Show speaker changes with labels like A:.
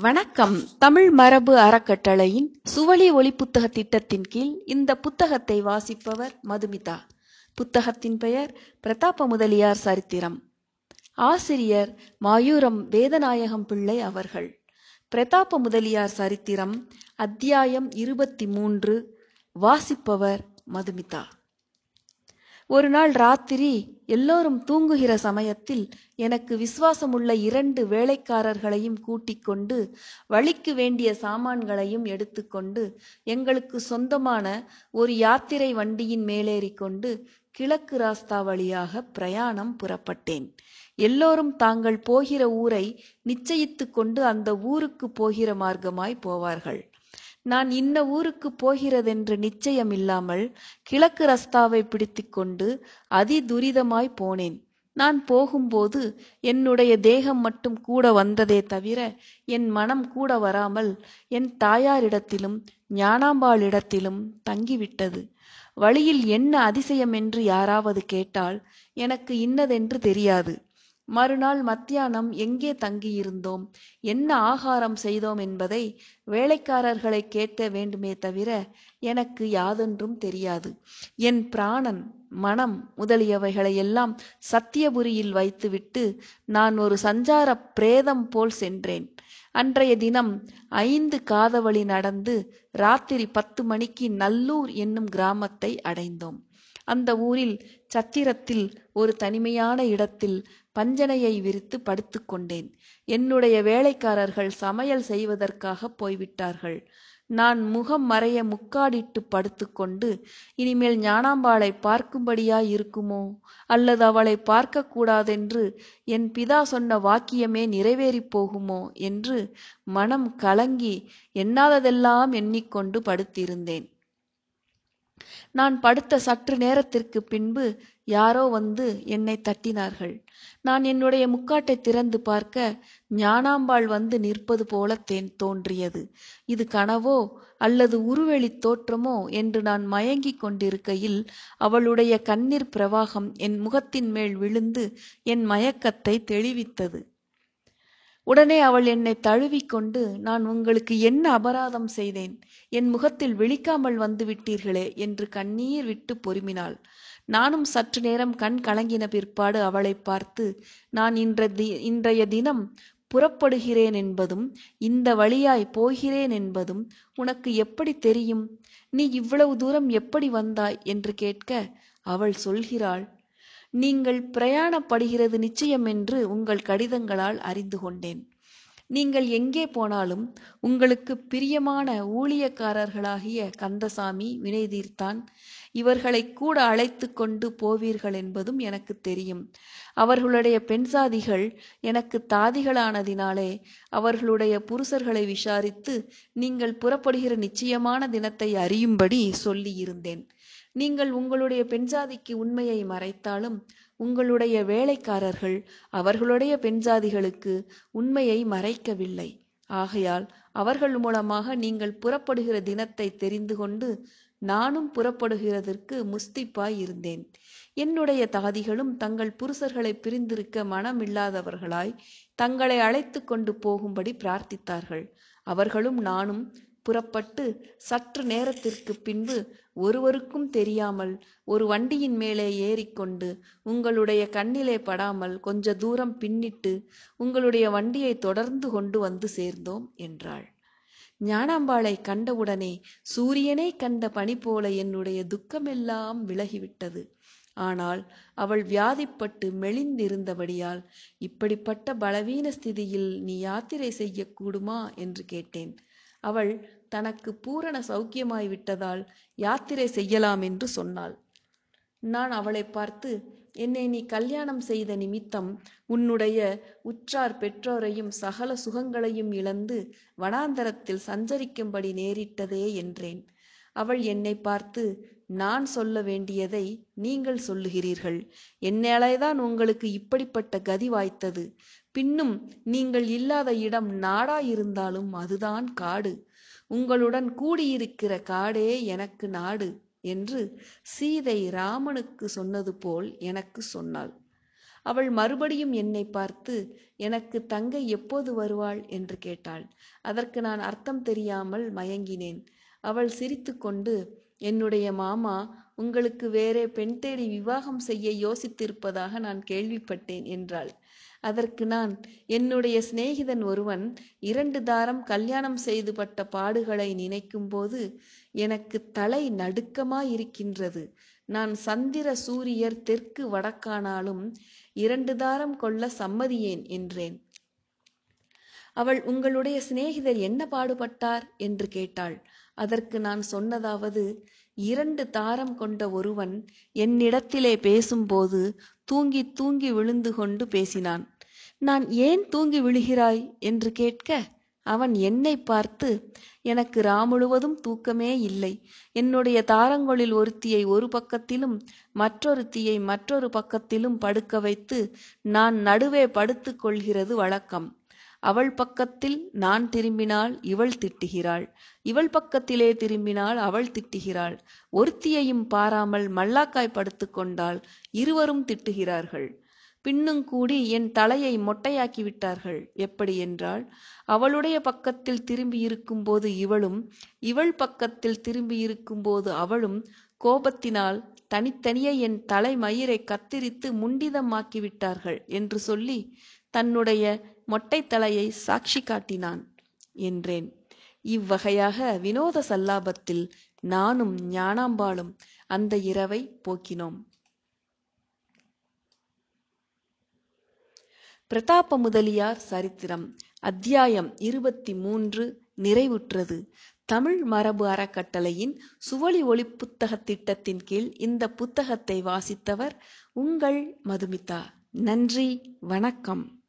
A: வணக்கம் தமிழ் மரபு அறக்கட்டளையின் சுவழி ஒளி புத்தக திட்டத்தின் கீழ் இந்த புத்தகத்தை வாசிப்பவர் மதுமிதா புத்தகத்தின் பெயர் பிரதாப முதலியார் சரித்திரம் ஆசிரியர் மாயூரம் வேதநாயகம் பிள்ளை அவர்கள் பிரதாப முதலியார் சரித்திரம் அத்தியாயம் இருபத்தி மூன்று வாசிப்பவர் மதுமிதா ஒரு நாள் ராத்திரி எல்லோரும் தூங்குகிற சமயத்தில் எனக்கு விசுவாசமுள்ள இரண்டு வேலைக்காரர்களையும் கூட்டிக் கொண்டு வழிக்கு வேண்டிய சாமான்களையும் எடுத்துக்கொண்டு எங்களுக்கு சொந்தமான ஒரு யாத்திரை வண்டியின் மேலேறிக்கொண்டு கிழக்கு ராஸ்தா வழியாக பிரயாணம் புறப்பட்டேன் எல்லோரும் தாங்கள் போகிற ஊரை நிச்சயித்துக் கொண்டு அந்த ஊருக்கு போகிற மார்க்கமாய் போவார்கள் நான் இன்ன ஊருக்கு போகிறதென்று நிச்சயமில்லாமல் கிழக்கு ரஸ்தாவை பிடித்துக்கொண்டு அதி துரிதமாய் போனேன் நான் போகும்போது என்னுடைய தேகம் மட்டும் கூட வந்ததே தவிர என் மனம் கூட வராமல் என் தாயாரிடத்திலும் ஞானாம்பாளிடத்திலும் தங்கிவிட்டது வழியில் என்ன அதிசயம் என்று யாராவது கேட்டால் எனக்கு இன்னதென்று தெரியாது மறுநாள் மத்தியானம் எங்கே தங்கியிருந்தோம் என்ன ஆகாரம் செய்தோம் என்பதை வேலைக்காரர்களை கேட்க வேண்டுமே தவிர எனக்கு யாதொன்றும் தெரியாது என் பிராணன் மனம் முதலியவைகளை எல்லாம் சத்தியபுரியில் வைத்துவிட்டு நான் ஒரு சஞ்சார பிரேதம் போல் சென்றேன் அன்றைய தினம் ஐந்து காதவழி நடந்து ராத்திரி பத்து மணிக்கு நல்லூர் என்னும் கிராமத்தை அடைந்தோம் அந்த ஊரில் சத்திரத்தில் ஒரு தனிமையான இடத்தில் பஞ்சனையை விரித்து படுத்துக்கொண்டேன் என்னுடைய வேலைக்காரர்கள் சமையல் செய்வதற்காக போய்விட்டார்கள் நான் முகம் மறைய முக்காடிட்டு படுத்துக்கொண்டு இனிமேல் ஞானாம்பாளை பார்க்கும்படியாய் இருக்குமோ அல்லது அவளை பார்க்க கூடாதென்று என் பிதா சொன்ன வாக்கியமே நிறைவேறிப் போகுமோ என்று மனம் கலங்கி எண்ணாததெல்லாம் எண்ணிக்கொண்டு படுத்திருந்தேன் நான் படுத்த சற்று நேரத்திற்கு பின்பு யாரோ வந்து என்னை தட்டினார்கள் நான் என்னுடைய முக்காட்டை திறந்து பார்க்க ஞானாம்பாள் வந்து நிற்பது போல தேன் தோன்றியது இது கனவோ அல்லது உருவெளி தோற்றமோ என்று நான் மயங்கிக் கொண்டிருக்கையில் அவளுடைய கண்ணீர் பிரவாகம் என் முகத்தின் மேல் விழுந்து என் மயக்கத்தை தெளிவித்தது உடனே அவள் என்னை தழுவிக்கொண்டு நான் உங்களுக்கு என்ன அபராதம் செய்தேன் என் முகத்தில் விழிக்காமல் வந்து விட்டீர்களே என்று கண்ணீர் விட்டு பொறுமினாள் நானும் சற்று நேரம் கண் கலங்கின பிற்பாடு அவளை பார்த்து நான் இன்ற தி இன்றைய தினம் புறப்படுகிறேன் என்பதும் இந்த வழியாய் போகிறேன் என்பதும் உனக்கு எப்படி தெரியும் நீ இவ்வளவு தூரம் எப்படி வந்தாய் என்று கேட்க அவள் சொல்கிறாள் நீங்கள் பிரயாணப்படுகிறது நிச்சயம் என்று உங்கள் கடிதங்களால் அறிந்து கொண்டேன் நீங்கள் எங்கே போனாலும் உங்களுக்கு பிரியமான ஊழியக்காரர்களாகிய கந்தசாமி வினைதீர்த்தான் இவர்களை கூட அழைத்து கொண்டு போவீர்கள் என்பதும் எனக்கு தெரியும் அவர்களுடைய பெண் சாதிகள் எனக்கு தாதிகளானதினாலே அவர்களுடைய புருஷர்களை விசாரித்து நீங்கள் புறப்படுகிற நிச்சயமான தினத்தை அறியும்படி சொல்லியிருந்தேன் நீங்கள் உங்களுடைய பெண்சாதிக்கு உண்மையை மறைத்தாலும் உங்களுடைய வேலைக்காரர்கள் அவர்களுடைய பெண்சாதிகளுக்கு உண்மையை மறைக்கவில்லை ஆகையால் அவர்கள் மூலமாக நீங்கள் புறப்படுகிற தினத்தை தெரிந்து கொண்டு நானும் புறப்படுகிறதற்கு முஸ்திப்பாய் இருந்தேன் என்னுடைய தாதிகளும் தங்கள் புருஷர்களை பிரிந்திருக்க மனமில்லாதவர்களாய் தங்களை அழைத்து கொண்டு போகும்படி பிரார்த்தித்தார்கள் அவர்களும் நானும் புறப்பட்டு சற்று நேரத்திற்கு பின்பு ஒருவருக்கும் தெரியாமல் ஒரு வண்டியின் மேலே ஏறிக்கொண்டு உங்களுடைய கண்ணிலே படாமல் கொஞ்ச தூரம் பின்னிட்டு உங்களுடைய வண்டியை தொடர்ந்து கொண்டு வந்து சேர்ந்தோம் என்றாள் ஞானாம்பாளை கண்டவுடனே சூரியனை கண்ட பனி போல என்னுடைய துக்கமெல்லாம் விலகிவிட்டது ஆனால் அவள் வியாதிப்பட்டு மெலிந்திருந்தபடியால் இப்படிப்பட்ட பலவீன ஸ்திதியில் நீ யாத்திரை செய்யக்கூடுமா என்று கேட்டேன் அவள் தனக்கு பூரண சௌக்கியமாய் விட்டதால் யாத்திரை செய்யலாம் என்று சொன்னாள் நான் அவளை பார்த்து என்னை நீ கல்யாணம் செய்த நிமித்தம் உன்னுடைய உற்றார் பெற்றோரையும் சகல சுகங்களையும் இழந்து வனாந்தரத்தில் சஞ்சரிக்கும்படி நேரிட்டதே என்றேன் அவள் என்னை பார்த்து நான் சொல்ல வேண்டியதை நீங்கள் சொல்லுகிறீர்கள் என்னாலேதான் உங்களுக்கு இப்படிப்பட்ட கதி வாய்த்தது பின்னும் நீங்கள் இல்லாத இடம் நாடாயிருந்தாலும் அதுதான் காடு உங்களுடன் கூடியிருக்கிற காடே எனக்கு நாடு என்று சீதை ராமனுக்கு சொன்னது போல் எனக்கு சொன்னாள் அவள் மறுபடியும் என்னை பார்த்து எனக்கு தங்கை எப்போது வருவாள் என்று கேட்டாள் அதற்கு நான் அர்த்தம் தெரியாமல் மயங்கினேன் அவள் சிரித்துக்கொண்டு என்னுடைய மாமா உங்களுக்கு வேறே பெண் தேடி விவாகம் செய்ய யோசித்திருப்பதாக நான் கேள்விப்பட்டேன் என்றாள் அதற்கு நான் என்னுடைய சிநேகிதன் ஒருவன் இரண்டு தாரம் கல்யாணம் செய்து பட்ட பாடுகளை நினைக்கும்போது எனக்கு தலை நடுக்கமாயிருக்கின்றது நான் சந்திர சூரியர் தெற்கு வடக்கானாலும் இரண்டு தாரம் கொள்ள சம்மதியேன் என்றேன் அவள் உங்களுடைய சிநேகிதர் என்ன பாடுபட்டார் என்று கேட்டாள் அதற்கு நான் சொன்னதாவது இரண்டு தாரம் கொண்ட ஒருவன் என்னிடத்திலே பேசும்போது தூங்கி தூங்கி விழுந்து கொண்டு பேசினான் நான் ஏன் தூங்கி விழுகிறாய் என்று கேட்க அவன் என்னை பார்த்து எனக்கு ராமுழுவதும் தூக்கமே இல்லை என்னுடைய தாரங்களில் ஒருத்தியை ஒரு பக்கத்திலும் மற்றொருத்தியை மற்றொரு பக்கத்திலும் படுக்க வைத்து நான் நடுவே படுத்துக் கொள்கிறது வழக்கம் அவள் பக்கத்தில் நான் திரும்பினால் இவள் திட்டுகிறாள் இவள் பக்கத்திலே திரும்பினால் அவள் திட்டுகிறாள் ஒருத்தியையும் பாராமல் மல்லாக்காய் படுத்துக் கொண்டால் இருவரும் திட்டுகிறார்கள் பின்னும் கூடி என் தலையை மொட்டையாக்கி விட்டார்கள் எப்படி என்றால் அவளுடைய பக்கத்தில் திரும்பி இருக்கும்போது இவளும் இவள் பக்கத்தில் திரும்பி இருக்கும்போது அவளும் கோபத்தினால் தனித்தனியே என் தலை மயிரை கத்திரித்து முண்டிதமாக்கி விட்டார்கள் என்று சொல்லி தன்னுடைய மொட்டை தலையை சாட்சி காட்டினான் என்றேன் இவ்வகையாக வினோத சல்லாபத்தில் நானும் ஞானாம்பாளும் அந்த இரவை போக்கினோம் பிரதாப முதலியார் சரித்திரம் அத்தியாயம் இருபத்தி மூன்று நிறைவுற்றது தமிழ் மரபு அறக்கட்டளையின் சுவழி ஒளி புத்தக திட்டத்தின் கீழ் இந்த புத்தகத்தை வாசித்தவர் உங்கள் மதுமிதா நன்றி வணக்கம்